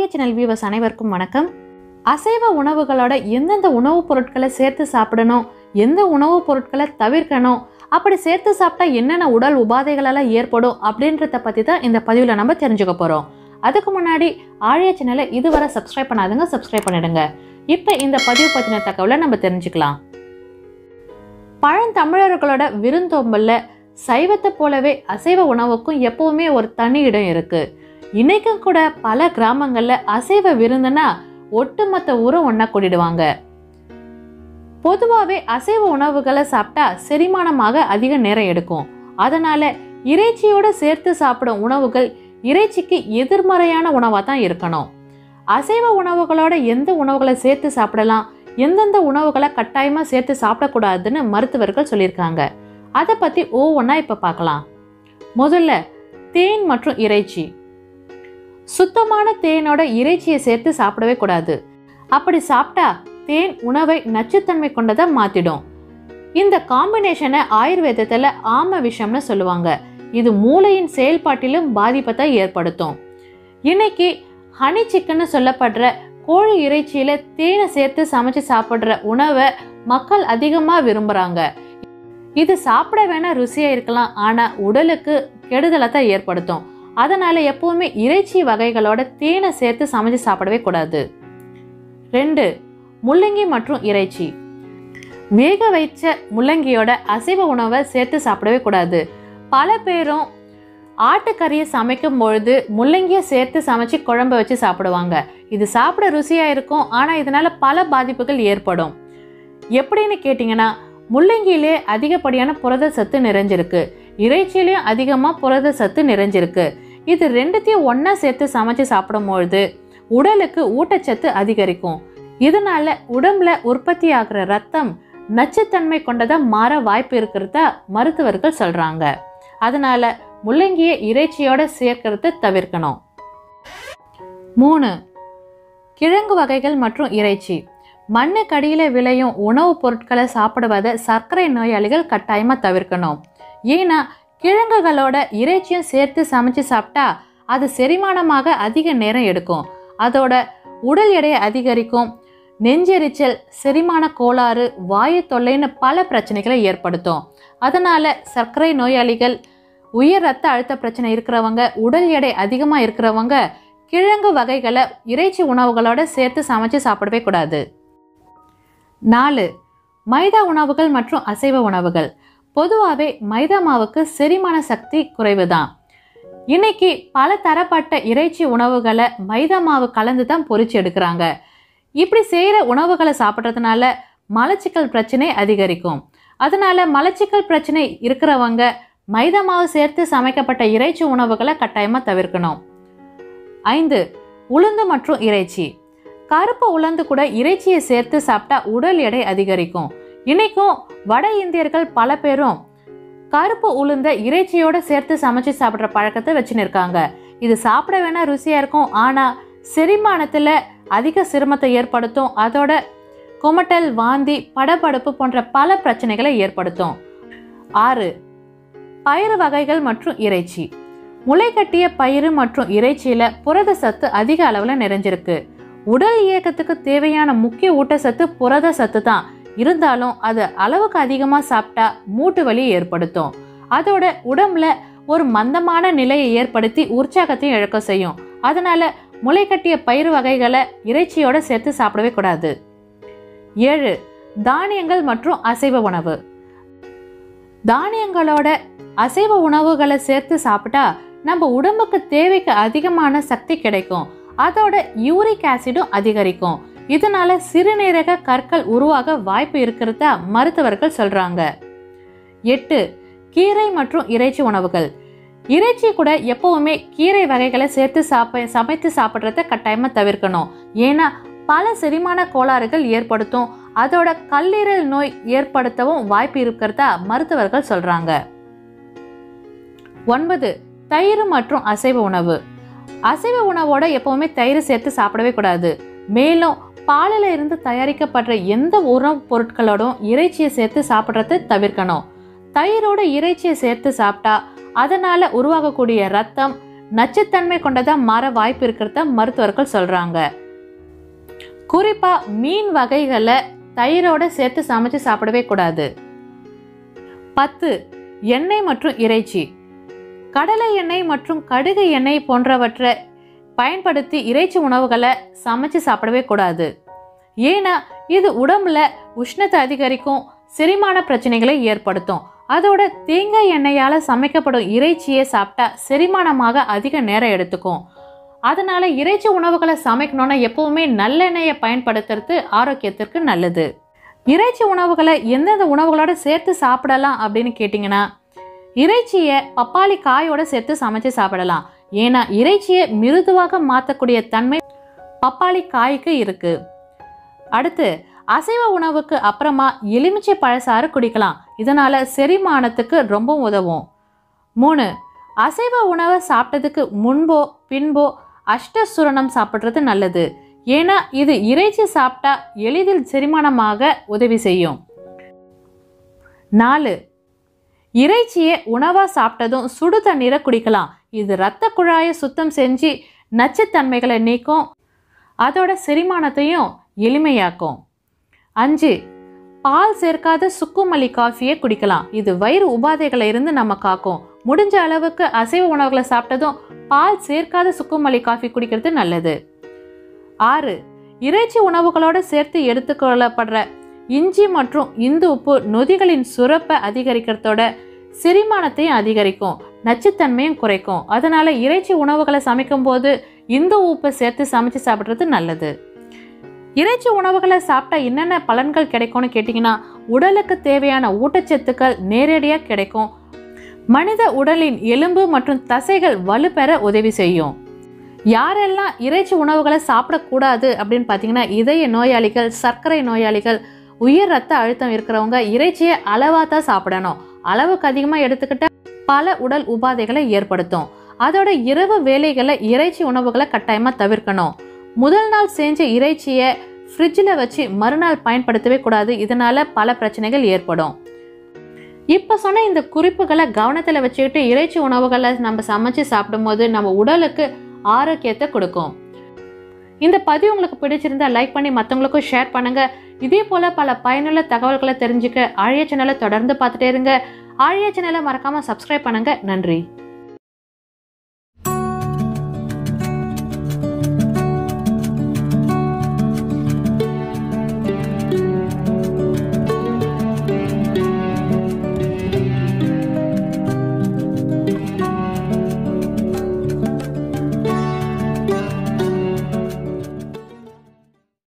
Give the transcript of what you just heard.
channel viewers அனைவருக்கும் வணக்கம் அசைவ உணவுகளோட எந்தெந்த உணவுப் பொருட்களை சேர்த்து சாப்பிடணும் எந்த உணவுப் பொருட்களை தவிர்க்கணும் அப்படி சேர்த்து சாப்பிட்டா என்னென்ன உடல் உபாதைகளெல்லாம் ஏற்படும் அப்படின்றத பற்றி தான் இந்த பதிவில் நம்ம தெரிஞ்சுக்க போகிறோம் அதுக்கு முன்னாடி ஆழியா சேனலை இதுவரை சப்ஸ்கிரைப் பண்ணாதுங்க சப்ஸ்கிரைப் பண்ணிடுங்க இப்போ இந்த பதிவு பற்றின தகவலை நம்ம தெரிஞ்சுக்கலாம் பழந்தமிழர்களோட விருந்தோம்பல்ல சைவத்தை போலவே அசைவ உணவுக்கும் எப்பவுமே ஒரு தனி இடம் இருக்கு இன்னைக்கும் கூட பல கிராமங்கள்ல அசைவ விருந்துனா ஒட்டுமொத்த ஊரும் ஒண்ணா கூட்டிடுவாங்க பொதுவாகவே அசைவ உணவுகளை சாப்பிட்டா செரிமானமாக அதிக நேரம் எடுக்கும் அதனால இறைச்சியோட சேர்த்து சாப்பிடும் உணவுகள் இறைச்சிக்கு எதிர்மறையான உணவாக தான் இருக்கணும் அசைவ உணவுகளோட எந்த உணவுகளை சேர்த்து சாப்பிடலாம் எந்தெந்த உணவுகளை கட்டாயமாக சேர்த்து சாப்பிடக்கூடாதுன்னு மருத்துவர்கள் சொல்லியிருக்காங்க அதை பற்றி ஒவ்வொன்றா இப்போ பார்க்கலாம் முதல்ல தேன் மற்றும் இறைச்சி சுத்தமான தேனோட இறைச்சியை சேர்த்து சாப்பிடவே கூடாது அப்படி சாப்பிட்டா தேன் உணவை நச்சுத்தன்மை கொண்டதை மாத்திடும் இந்த காம்பினேஷனை ஆயுர்வேதத்தில் ஆம விஷம்னு சொல்லுவாங்க இது மூளையின் செயல்பாட்டிலும் பாதிப்பை தான் ஏற்படுத்தும் இன்னைக்கு ஹனி சிக்கன்னு சொல்லப்படுற கோழி இறைச்சியில தேனை சேர்த்து சமைச்சு சாப்பிட்ற உணவை மக்கள் அதிகமாக விரும்புகிறாங்க இது சாப்பிட வேணா ருசியா இருக்கலாம் ஆனா உடலுக்கு கெடுதலை தான் ஏற்படுத்தும் அதனால எப்பவுமே இறைச்சி வகைகளோட தேனை சேர்த்து சமைச்சு சாப்பிடவே கூடாது ரெண்டு முள்ளங்கி மற்றும் இறைச்சி வேக வைச்ச முள்ளங்கியோட அசைவ உணவை சேர்த்து சாப்பிடவே கூடாது பல பேரும் ஆட்டுக்கறியை சமைக்கும் பொழுது முள்ளங்கியை சேர்த்து சமைச்சு குழம்பு வச்சு சாப்பிடுவாங்க இது சாப்பிட ருசியா இருக்கும் ஆனா இதனால பல பாதிப்புகள் ஏற்படும் எப்படின்னு கேட்டிங்கன்னா முள்ளங்கியிலே அதிகப்படியான புரத சத்து நிறைஞ்சிருக்கு இறைச்சியிலையும் அதிகமாக புரத சத்து நிறைஞ்சிருக்கு இது ரெண்டுத்தையும் ஒன்றா சேர்த்து சமைச்சு சாப்பிடும்பொழுது உடலுக்கு ஊட்டச்சத்து அதிகரிக்கும் இதனால உடம்புல உற்பத்தி ஆகிற ரத்தம் நச்சுத்தன்மை கொண்டதா மாற வாய்ப்பு இருக்கிறதா மருத்துவர்கள் சொல்றாங்க அதனால முள்ளங்கியை இறைச்சியோட சேர்க்கறத தவிர்க்கணும் மூணு கிழங்கு வகைகள் மற்றும் இறைச்சி மண்ணுக்கடியில் விளையும் உணவுப் பொருட்களை சாப்பிடுவதை சர்க்கரை நோயாளிகள் கட்டாயமாக தவிர்க்கணும் ஏன்னா கிழங்குகளோட இறைச்சியும் சேர்த்து சமைச்சு சாப்பிட்டா அது செரிமானமாக அதிக நேரம் எடுக்கும் அதோட உடல் எடையை அதிகரிக்கும் நெஞ்செரிச்சல் செரிமான கோளாறு வாயு தொல்லைன்னு பல பிரச்சனைகளை ஏற்படுத்தும் அதனால சர்க்கரை நோயாளிகள் உயர் ரத்த அழுத்த பிரச்சனை இருக்கிறவங்க உடல் எடை அதிகமாக இருக்கிறவங்க கிழங்கு வகைகளை இறைச்சி உணவுகளோட சேர்த்து சமைச்சு சாப்பிடவே கூடாது நாலு மைதா உணவுகள் மற்றும் அசைவ உணவுகள் பொதுவாகவே மைதா மாவுக்கு செரிமான சக்தி குறைவு தான் இன்னைக்கு பல தரப்பட்ட இறைச்சி உணவுகளை மைதா மாவு கலந்து தான் பொரிச்சு எடுக்கிறாங்க இப்படி செய்கிற உணவுகளை சாப்பிட்றதுனால மலச்சிக்கல் பிரச்சனை அதிகரிக்கும் அதனால மலச்சிக்கல் பிரச்சனை இருக்கிறவங்க மைதா மாவு சேர்த்து சமைக்கப்பட்ட இறைச்சி உணவுகளை கட்டாயமாக தவிர்க்கணும் ஐந்து உளுந்து மற்றும் இறைச்சி கருப்பு உளுந்து கூட இறைச்சியை சேர்த்து சாப்பிட்டா உடல் எடை அதிகரிக்கும் இன்னைக்கும் வட இந்தியர்கள் பல பேரும் கருப்பு உளுந்த இறைச்சியோட சேர்த்து சமைச்சு சாப்பிட்ற பழக்கத்தை வச்சுன்னு இருக்காங்க இது சாப்பிட வேணா ருசியா இருக்கும் ஆனா செரிமானத்துல அதிக சிரமத்தை ஏற்படுத்தும் அதோட குமட்டல் வாந்தி படபடப்பு போன்ற பல பிரச்சனைகளை ஏற்படுத்தும் ஆறு பயிறு வகைகள் மற்றும் இறைச்சி முளைக்கட்டிய பயிறு மற்றும் இறைச்சியில புரத சத்து அதிக அளவுல நிறைஞ்சிருக்கு உடல் இயக்கத்துக்கு தேவையான முக்கிய ஊட்டச்சத்து புரத சத்து தான் இருந்தாலும் அது அளவுக்கு அதிகமாக சாப்பிட்டா மூட்டு வலி ஏற்படுத்தும் அதோட உடம்புல ஒரு மந்தமான நிலையை ஏற்படுத்தி உற்சாகத்தையும் இழக்க செய்யும் அதனால முளைக்கட்டிய பயிர் வகைகளை இறைச்சியோட சேர்த்து சாப்பிடவே கூடாது ஏழு தானியங்கள் மற்றும் அசைவ உணவு தானியங்களோட அசைவ உணவுகளை சேர்த்து சாப்பிட்டா நம்ம உடம்புக்கு தேவைக்கு அதிகமான சக்தி கிடைக்கும் அதோட யூரிக் ஆசிடும் அதிகரிக்கும் இதனால சிறுநீரக கற்கள் உருவாக வாய்ப்பு இருக்கிறதா மருத்துவர்கள் சொல்றாங்க எட்டு கீரை மற்றும் இறைச்சி உணவுகள் இறைச்சி கூட எப்பவுமே கீரை வகைகளை சேர்த்து சாப்ப சமைத்து சாப்பிட்றத கட்டாயமா தவிர்க்கணும் ஏன்னா பல செரிமான கோளாறுகள் ஏற்படுத்தும் அதோட கல்லீரல் நோய் ஏற்படுத்தவும் வாய்ப்பு இருக்கிறதா மருத்துவர்கள் சொல்றாங்க ஒன்பது தயிர் மற்றும் அசைவ உணவு அசைவ உணவோட எப்பவுமே தயிர் சேர்த்து சாப்பிடவே கூடாது மேலும் பாலில் இருந்து தயாரிக்கப்படுற எந்த உணவுப் பொருட்களோடும் இறைச்சியை சேர்த்து சாப்பிட்றத தவிர்க்கணும் தயிரோட இறைச்சியை சேர்த்து சாப்பிட்டா அதனால உருவாகக்கூடிய ரத்தம் நச்சுத்தன்மை கொண்டதா மாற வாய்ப்பு இருக்கிறத மருத்துவர்கள் சொல்றாங்க குறிப்பா மீன் வகைகளை தயிரோட சேர்த்து சமைச்சு சாப்பிடவே கூடாது பத்து எண்ணெய் மற்றும் இறைச்சி கடலை எண்ணெய் மற்றும் கடுகு எண்ணெய் போன்றவற்றை பயன்படுத்தி இறைச்சி உணவுகளை சமைச்சு சாப்பிடவே கூடாது ஏன்னா இது உடம்புல உஷ்ணத்தை அதிகரிக்கும் செரிமான பிரச்சனைகளை ஏற்படுத்தும் அதோட தேங்காய் எண்ணெயால் சமைக்கப்படும் இறைச்சியை சாப்பிட்டா செரிமானமாக அதிக நேரம் எடுத்துக்கும் அதனால இறைச்சி உணவுகளை சமைக்கணும்னா எப்பவுமே நல்லெண்ணெயை பயன்படுத்துறது ஆரோக்கியத்திற்கு நல்லது இறைச்சி உணவுகளை எந்தெந்த உணவுகளோட சேர்த்து சாப்பிடலாம் அப்படின்னு கேட்டிங்கன்னா இறைச்சியை பப்பாளி காயோட சேர்த்து சமைச்சு சாப்பிடலாம் ஏன்னா இறைச்சியை மிருதுவாக மாற்றக்கூடிய தன்மை பப்பாளி காய்க்கு இருக்கு அடுத்து அசைவ உணவுக்கு அப்புறமா எலுமிச்சை பழசாறு குடிக்கலாம் இதனால செரிமானத்துக்கு ரொம்ப உதவும் மூணு அசைவ உணவை சாப்பிட்டதுக்கு முன்போ பின்போ அஷ்டசுரணம் சாப்பிட்றது நல்லது ஏன்னா இது இறைச்சி சாப்பிட்டா எளிதில் செரிமானமாக உதவி செய்யும் நாலு இறைச்சியை உணவா சாப்பிட்டதும் சுடு தண்ணீரை குடிக்கலாம் இது இரத்த குழாயை சுத்தம் செஞ்சு நச்சுத்தன்மைகளை நீக்கும் அதோட செரிமானத்தையும் எளிமையாக்கும் அஞ்சு பால் சேர்க்காத சுக்குமல்லி காஃபியை குடிக்கலாம் இது வயிறு உபாதைகளை இருந்து நம்ம காக்கும் முடிஞ்ச அளவுக்கு அசைவ உணவுகளை சாப்பிட்டதும் பால் சேர்க்காத சுக்குமல்லி காஃபி குடிக்கிறது நல்லது ஆறு இறைச்சி உணவுகளோட சேர்த்து எடுத்துக்கொள்ளப்படுற இஞ்சி மற்றும் இந்து உப்பு நொதிகளின் சுரப்பை அதிகரிக்கிறதோட செரிமானத்தையும் அதிகரிக்கும் நச்சுத்தன்மையும் குறைக்கும் அதனால இறைச்சி உணவுகளை சமைக்கும் போது இந்து உப்பை சேர்த்து சமைச்சு சாப்பிட்றது நல்லது இறைச்சி உணவுகளை சாப்பிட்டா என்னென்ன பலன்கள் கிடைக்கும்னு கேட்டிங்கன்னா உடலுக்கு தேவையான ஊட்டச்சத்துக்கள் நேரடியாக கிடைக்கும் மனித உடலின் எலும்பு மற்றும் தசைகள் வலுப்பெற உதவி செய்யும் யாரெல்லாம் இறைச்சி உணவுகளை சாப்பிடக்கூடாது அப்படின்னு பார்த்தீங்கன்னா இதய நோயாளிகள் சர்க்கரை நோயாளிகள் உயர் ரத்த அழுத்தம் இருக்கிறவங்க இறைச்சியை அளவாக தான் சாப்பிடணும் அளவுக்கு அதிகமாக எடுத்துக்கிட்ட பல உடல் உபாதைகளை ஏற்படுத்தும் அதோட இரவு வேலைகளை இறைச்சி உணவுகளை கட்டாயமாக தவிர்க்கணும் முதல் நாள் செஞ்ச இறைச்சியை ஃப்ரிட்ஜில் வச்சு மறுநாள் பயன்படுத்தவே கூடாது இதனால பல பிரச்சனைகள் ஏற்படும் இப்போ சொன்ன இந்த குறிப்புகளை கவனத்தில் வச்சுக்கிட்டு இறைச்சி உணவுகளை நம்ம சமைச்சு சாப்பிடும்போது நம்ம உடலுக்கு ஆரோக்கியத்தை கொடுக்கும் இந்த பதிவு உங்களுக்கு பிடிச்சிருந்தா லைக் பண்ணி மற்றவங்களுக்கும் ஷேர் பண்ணுங்க இதே போல பல பயனுள்ள தகவல்களை தெரிஞ்சுக்க ஆழிய சேனலை தொடர்ந்து பார்த்துட்டே இருங்க ஆழிய சேனலை மறக்காம சப்ஸ்கிரைப் பண்ணுங்க நன்றி